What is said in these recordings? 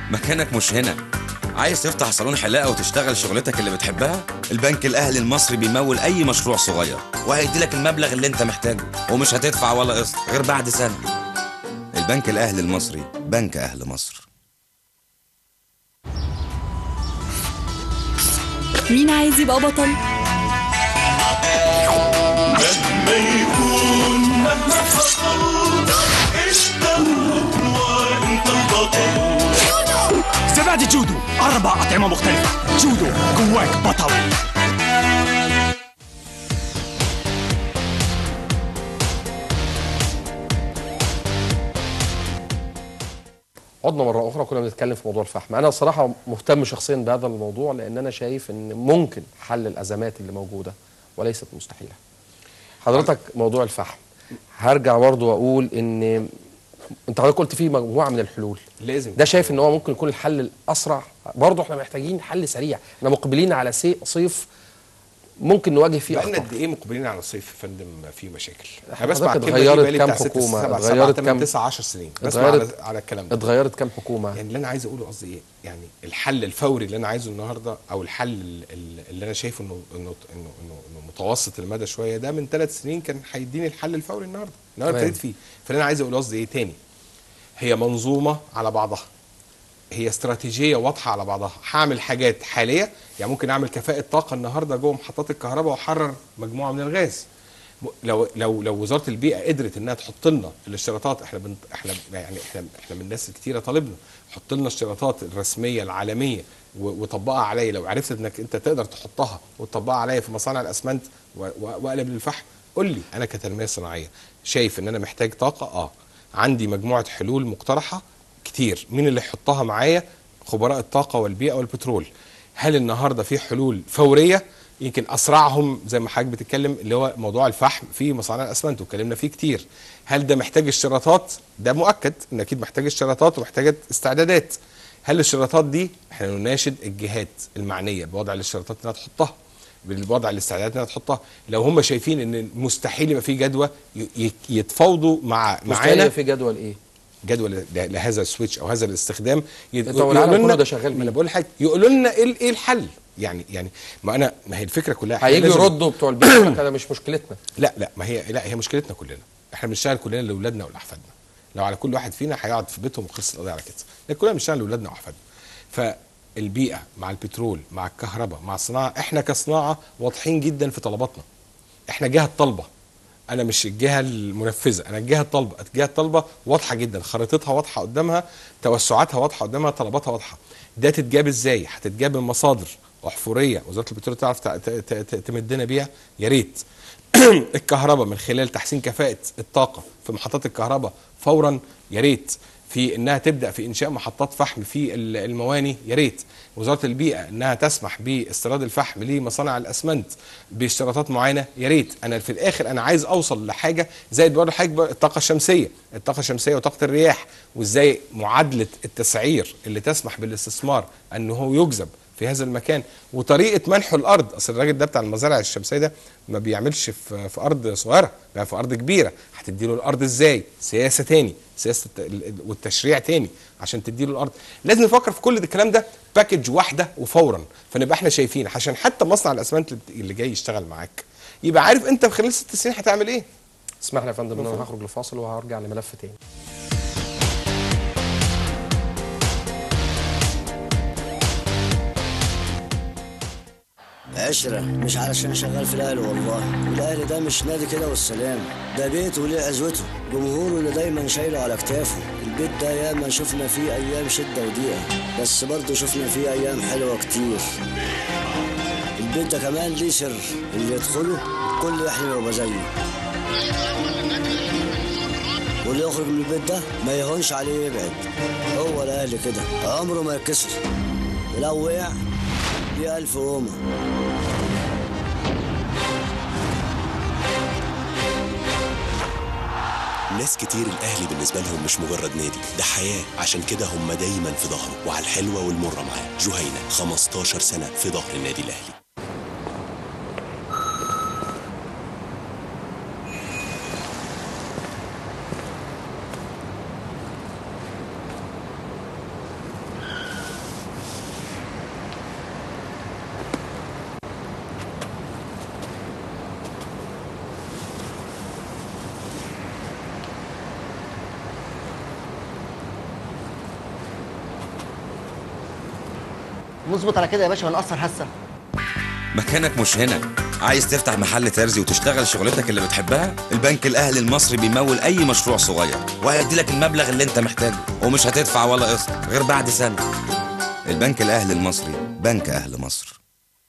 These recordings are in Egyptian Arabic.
مكانك مش هنا عايز تفتح صالون حلاقة وتشتغل شغلتك اللي بتحبها؟ البنك الأهلي المصري بيمول أي مشروع صغير وهيدي لك المبلغ اللي أنت محتاجه ومش هتدفع ولا قسط غير بعد سنة البنك الأهلي المصري بنك أهل مصر مين عايز يبقى بطل؟ مهما يكون مهما حصل انت وانت البطل زبادي جودو أربع أطعمة مختلفة جودو جواك بطل عدنا مرة أخرى كنا بنتكلم في موضوع الفحم أنا صراحة مهتم شخصيا بهذا الموضوع لأن أنا شايف أن ممكن حل الأزمات اللي موجودة وليست مستحيلة حضرتك موضوع الفحم هرجع برضه وأقول أن أنت حضرتك قلت فيه مجموعة من الحلول لازم ده شايف ان هو ممكن يكون الحل الاسرع برضه احنا محتاجين حل سريع احنا مقبلين على سي- صيف ممكن نواجه فيه بقالنا اخطاء قد ايه مقبلين على الصيف يا فندم في مشاكل حضرتك انا بسمع الكلمه دي اتغيرت بقالي كام بتاع ست حكومة؟ سبع اتغيرت سبع كام- كام 9 10 سنين بسمع على, اتغيرت على الكلام ده اتغيرت كام حكومه يعني اللي انا عايز اقوله قصدي ايه يعني الحل الفوري اللي انا عايزه النهارده او الحل ال- ال- اللي انا شايفه انه انه انه انه, إنه متوسط المدى شويه ده من ثلاث سنين كان هيديني الحل الفوري النهارده النهارده تمام. ابتديت فيه فاللي انا عايز اقوله قصدي ايه تاني هي منظومه على بعضها هي استراتيجيه واضحه على بعضها هعمل حاجات حاليه يعني ممكن اعمل كفاءه طاقه النهارده جوه محطات الكهرباء واحرر مجموعه من الغاز م- لو لو لو وزاره البيئه قدرت انها تحط لنا الاشتراطات احنا بن احنا يعني احنا احنا من الناس كتيره طالبنا حط لنا الاشتراطات الرسميه العالميه و- وطبقها عليا لو عرفت انك انت تقدر تحطها وتطبقها عليا في مصانع الاسمنت و- و- واقلب للفحم قول لي انا كتنميه صناعيه شايف ان انا محتاج طاقه اه عندي مجموعه حلول مقترحه كتير مين اللي يحطها معايا خبراء الطاقه والبيئه والبترول هل النهارده في حلول فوريه يمكن اسرعهم زي ما حضرتك بتتكلم اللي هو موضوع الفحم في مصانع الاسمنت واتكلمنا فيه كتير هل ده محتاج اشتراطات ده مؤكد ان اكيد محتاج اشتراطات ومحتاج استعدادات هل الاشتراطات دي احنا نناشد الجهات المعنيه بوضع الاشتراطات انها تحطها بالوضع الاستعدادات انها تحطها لو هم شايفين ان مستحيل يبقى في جدوى ي- ي- يتفاوضوا مع مستحيل معانا يبقى في جدول ايه جدول ل- لهذا السويتش او هذا الاستخدام يد- انت والعالم يقولوا كله لنا- ده شغال ما انا بيه. بقول حاجه يقولوا لنا ايه ال- ايه الحل يعني يعني ما انا ما هي الفكره كلها إحنا هيجي لازم- يردوا بتوع البيئه يقول لك انا مش مشكلتنا لا لا ما هي لا هي مشكلتنا كلنا احنا بنشتغل كلنا لاولادنا ولاحفادنا لو على كل واحد فينا هيقعد في بيتهم وخلص القضيه على كده لكن كلنا بنشتغل لاولادنا واحفادنا فالبيئه مع البترول مع الكهرباء مع الصناعه احنا كصناعه واضحين جدا في طلباتنا احنا جهه الطلبه انا مش الجهه المنفذه انا الجهه الطالبه الجهه الطالبه واضحه جدا خريطتها واضحه قدامها توسعاتها واضحه قدامها طلباتها واضحه ده تتجاب ازاي هتتجاب من مصادر احفوريه وزاره البترول تعرف ت- ت- ت- تمدنا بيها يا ريت الكهرباء من خلال تحسين كفاءه الطاقه في محطات الكهرباء فورا يا ريت في انها تبدا في انشاء محطات فحم في ال- المواني يا ريت وزاره البيئه انها تسمح باستيراد الفحم لمصانع الاسمنت باشتراطات معينه يا ريت انا في الاخر انا عايز اوصل لحاجه زي برضه حاجه بقى الطاقه الشمسيه الطاقه الشمسيه وطاقه الرياح وازاي معادله التسعير اللي تسمح بالاستثمار انه هو يجذب في هذا المكان وطريقه منحه الارض اصل الراجل ده بتاع المزارع الشمسيه ده ما بيعملش في, في ارض صغيره بيعمل في ارض كبيره هتدي له الارض ازاي سياسه تاني سياسه الت- ال- ال- والتشريع تاني عشان تدي له الارض لازم نفكر في كل ده الكلام ده باكج واحده وفورا فنبقى احنا شايفين عشان حتى مصنع الاسمنت اللي بت- اللي جاي يشتغل معاك يبقى عارف انت في خلال ست سنين هتعمل ايه اسمح لي يا فندم ان انا هخرج لفاصل وهرجع لملف تاني عشرة مش علشان شغال في الأهلي والله والأهلي ده مش نادي كده والسلام ده بيت وليه عزوته جمهوره اللي دايما شايله على كتافه البيت ده ياما شفنا فيه أيام شدة وضيقة بس برضه شفنا فيه أيام حلوة كتير البيت ده كمان ليه سر اللي يدخله كل يحلم يبقى زيه واللي يخرج من البيت ده ما يهونش عليه يبعد هو الأهلي كده عمره ما يتكسر ولو وقع ليه ألف قومة ناس كتير الأهلي بالنسبة لهم مش مجرد نادي ده حياة عشان كده هم دايما في ظهره وعلى الحلوة والمرة معاه جهينة 15 سنة في ظهر النادي الأهلي نظبط على كده يا باشا ونقصر هسه مكانك مش هنا عايز تفتح محل ترزي وتشتغل شغلتك اللي بتحبها البنك الاهلي المصري بيمول اي مشروع صغير وهيدي لك المبلغ اللي انت محتاجه ومش هتدفع ولا قسط غير بعد سنه البنك الاهلي المصري بنك اهل مصر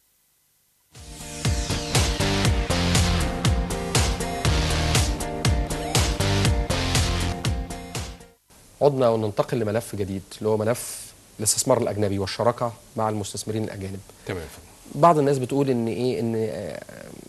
عدنا وننتقل لملف جديد اللي هو ملف الاستثمار الاجنبي والشراكه مع المستثمرين الاجانب تمام يا فندم. بعض الناس بتقول ان ايه ان آه،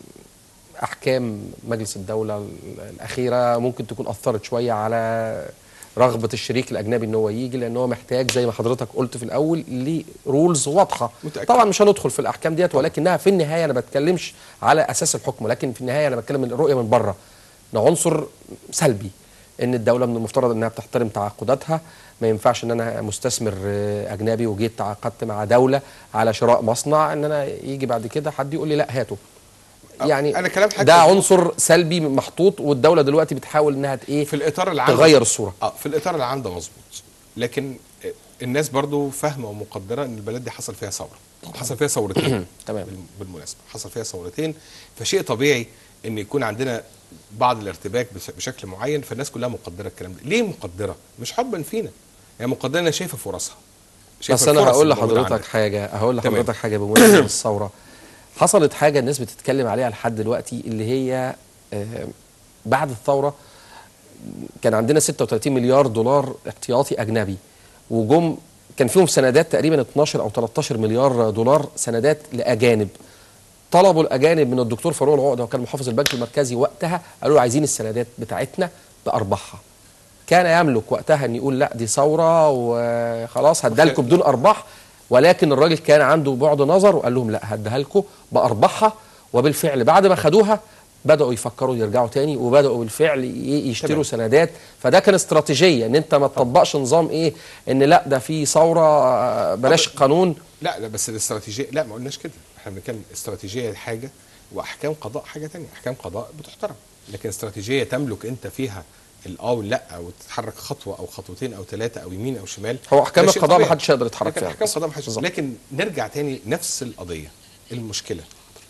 احكام مجلس الدوله الاخيره ممكن تكون اثرت شويه على رغبه الشريك الاجنبي ان هو يجي لان هو محتاج زي ما حضرتك قلت في الاول لرولز واضحه متأكد. طبعا مش هندخل في الاحكام ديت ولكنها في النهايه انا بتكلمش على اساس الحكم لكن في النهايه انا بتكلم من الرؤيه من بره ده عنصر سلبي ان الدوله من المفترض انها بتحترم تعاقداتها ما ينفعش ان انا مستثمر آه، اجنبي وجيت تعاقدت مع دوله على شراء مصنع ان انا يجي بعد كده حد يقول لي لا هاته يعني أنا كلام حضرتك ده مظبوط. عنصر سلبي محطوط والدوله دلوقتي بتحاول انها ت- ايه في الاطار العام تغير الصوره اه في الاطار العام ده مظبوط لكن آه، الناس برضو فاهمه ومقدره ان البلد دي حصل فيها ثوره حصل فيها ثورتين تمام. بال- بالمناسبه حصل فيها ثورتين فشيء طبيعي ان يكون عندنا بعض الارتباك بش- بشكل معين فالناس كلها مقدره الكلام ده ليه مقدره مش حبا فينا هي مقدره انها شايفه فرصها شايفة بس انا الفرص هقول الموجودة لحضرتك عندنا. حاجه هقول تمام. لحضرتك حاجه بمناسبه الثوره حصلت حاجه الناس بتتكلم عليها لحد دلوقتي اللي هي آه، بعد الثوره كان عندنا 36 مليار دولار احتياطي اجنبي وجم كان فيهم سندات تقريبا 12 او 13 مليار دولار سندات لاجانب طلبوا الاجانب من الدكتور فاروق العقده وكان محافظ البنك المركزي وقتها قالوا له عايزين السندات بتاعتنا بارباحها كان يملك وقتها ان يقول لا دي ثوره وخلاص هديها لكم بدون ارباح ولكن الراجل كان عنده بعد نظر وقال لهم لا هديها لكم بارباحها وبالفعل بعد ما خدوها بداوا يفكروا يرجعوا تاني وبداوا بالفعل ي- يشتروا سندات فده كان استراتيجيه ان انت ما تطبقش نظام ايه ان لا ده في ثوره آه، بلاش قانون لا لا بس الاستراتيجيه لا ما قلناش كده احنا بنتكلم استراتيجيه حاجه واحكام قضاء حاجه تانية احكام قضاء بتحترم لكن استراتيجيه تملك انت فيها الاه واللا او تتحرك خطوه او خطوتين او ثلاثه او يمين او شمال هو أحكام ده شيء القضاء طبيعي. محدش يقدر يتحرك لكن فيها. احكام القضاء محدش بالظبط. لكن نرجع تاني نفس القضيه المشكله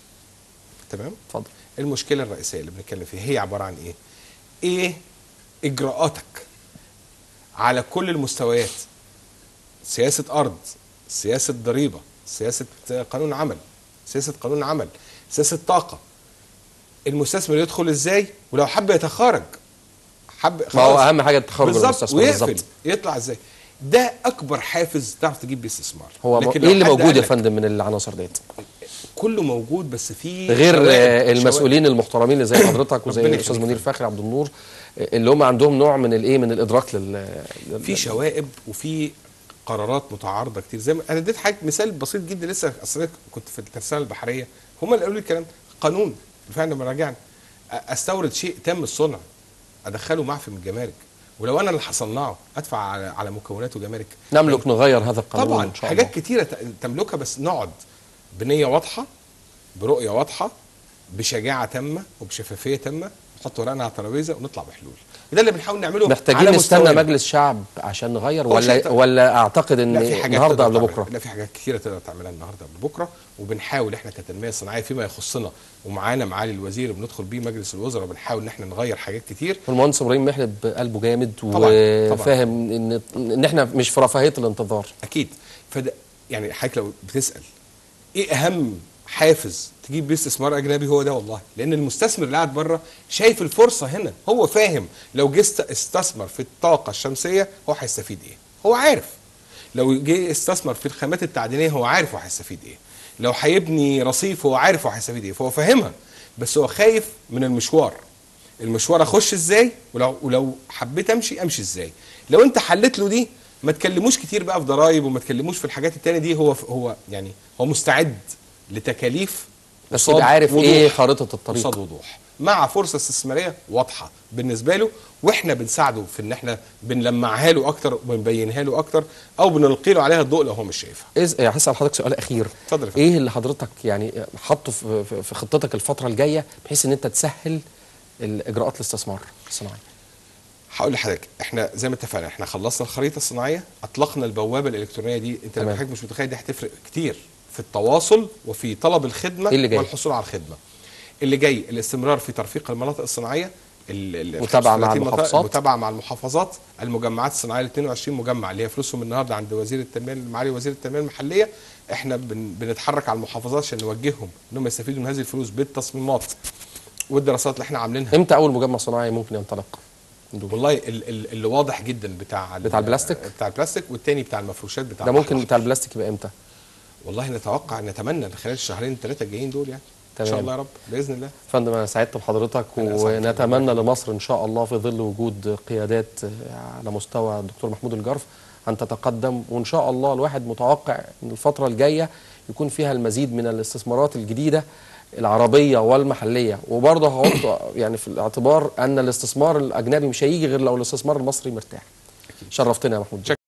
تمام اتفضل المشكله الرئيسيه اللي بنتكلم فيها هي عباره عن ايه ايه اجراءاتك على كل المستويات سياسه ارض سياسه ضريبه سياسه قانون عمل سياسه قانون عمل سياسه طاقه المستثمر يدخل ازاي ولو حب يتخارج حب ما هو خلاص. اهم حاجه التخرج بالظبط المستثمر ويقفل بالظبط يطلع ازاي ده اكبر حافز تعرف تجيب بيه استثمار هو لكن ايه لو اللي حد موجود قال يا لك فندم من العناصر ديت كله موجود بس في غير شوائب- آه، شوائب. المسؤولين المحترمين اللي زي حضرتك وزي ربنا الاستاذ يخليك. منير فخري عبد النور آه، اللي هم عندهم نوع من الايه من الادراك لل لل- في شوائب وفي قرارات متعارضه كتير زي ما انا اديت حاجه مثال بسيط جدا لسه اصل أنا كنت في الترسانه البحريه هم اللي قالوا لي الكلام ده. قانون فعلا لما راجعنا أ- استورد شيء تم الصنع ادخله معفي من الجمارك ولو انا اللي هصنعه ادفع على, على مكوناته جمارك نملك نغير هذا القانون طبعا ان شاء حاجات الله كتيره ت- تملكها بس نقعد بنيه واضحه برؤيه واضحه بشجاعه تامه وبشفافيه تامه نحط ورقنا على الترابيزه ونطلع بحلول وده اللي بنحاول نعمله محتاجين على نستنى مستوينا. مجلس شعب عشان نغير هو شيء ولا طبعا. ولا اعتقد ان لا في حاجات النهارده تقدر قبل تعملها. بكره لا في حاجات كتيره تقدر تعملها النهارده قبل بكره وبنحاول احنا كتنميه صناعيه فيما يخصنا ومعانا معالي الوزير بندخل بيه مجلس الوزراء وبنحاول ان احنا نغير حاجات كتير والمهندس ابراهيم محلب قلبه جامد طبعاً، طبعاً. وفاهم ان ان احنا مش في رفاهيه الانتظار اكيد فده يعني حضرتك لو بتسال ايه اهم حافز تجيب بيه استثمار اجنبي هو ده والله لان المستثمر اللي قاعد بره شايف الفرصه هنا هو فاهم لو جه است- استثمر في الطاقه الشمسيه هو هيستفيد ايه هو عارف لو جه استثمر في الخامات التعدينيه هو عارف هو هيستفيد ايه لو هيبني رصيف هو عارف هو هيستفيد ايه فهو فاهمها بس هو خايف من المشوار المشوار اخش ازاي ولو ولو حبيت امشي امشي ازاي لو انت حلت له دي ما تكلموش كتير بقى في ضرايب وما تكلموش في الحاجات التانية دي هو هو يعني هو مستعد لتكاليف بس قصاد يبقى عارف وضوح. ايه خارطه الطريق قصاد وضوح مع فرصه استثماريه واضحه بالنسبه له واحنا بنساعده في ان احنا بنلمعها له اكتر وبنبينها له اكتر او بنلقي له عليها الضوء لو هو مش شايفها إز... هسأل حضرتك سؤال أخير اتفضل يا فندم. إيه اللي حضرتك يعني حاطه في, في- في خطتك الفترة الجاية بحيث إن أنت تسهل الإجراءات الاستثمار الصناعي هقول لحضرتك احنا زي ما اتفقنا احنا خلصنا الخريطه الصناعيه اطلقنا البوابه الالكترونيه دي انت تمام. لما حضرتك مش متخيل دي هتفرق كتير في التواصل وفي طلب الخدمه إيه اللي جاي؟ والحصول على الخدمه اللي جاي الاستمرار في ترفيق المناطق الصناعيه ال- ال- متابعة مع 35 منطقة- المحافظات. متابعه مع المحافظات المجمعات الصناعيه ال 22 مجمع اللي هي فلوسهم النهارده عند وزير التنميه معالي وزير التنميه المحليه احنا بن بنتحرك على المحافظات عشان نوجههم انهم يستفيدوا من هذه الفلوس بالتصميمات والدراسات اللي احنا عاملينها امتى اول مجمع صناعي ممكن ينطلق ندوب. والله ال- ال- اللي واضح جدا بتاع ال- بتاع البلاستيك؟ بتاع البلاستيك والتاني بتاع المفروشات بتاع ده ممكن البحر بتاع البلاستيك يبقى امتى والله نتوقع نتمنى خلال الشهرين الثلاثه الجايين دول يعني ان تمام. شاء الله يا رب باذن الله فندم انا سعدت بحضرتك أنا أسعد ونتمنى لمصر ان شاء الله في ظل وجود قيادات على مستوى الدكتور محمود الجرف ان تتقدم وان شاء الله الواحد متوقع ان الفتره الجايه يكون فيها المزيد من الاستثمارات الجديده العربيه والمحليه وبرضه هحط يعني في الاعتبار ان الاستثمار الاجنبي مش هيجي غير لو الاستثمار المصري مرتاح شرفتنا يا محمود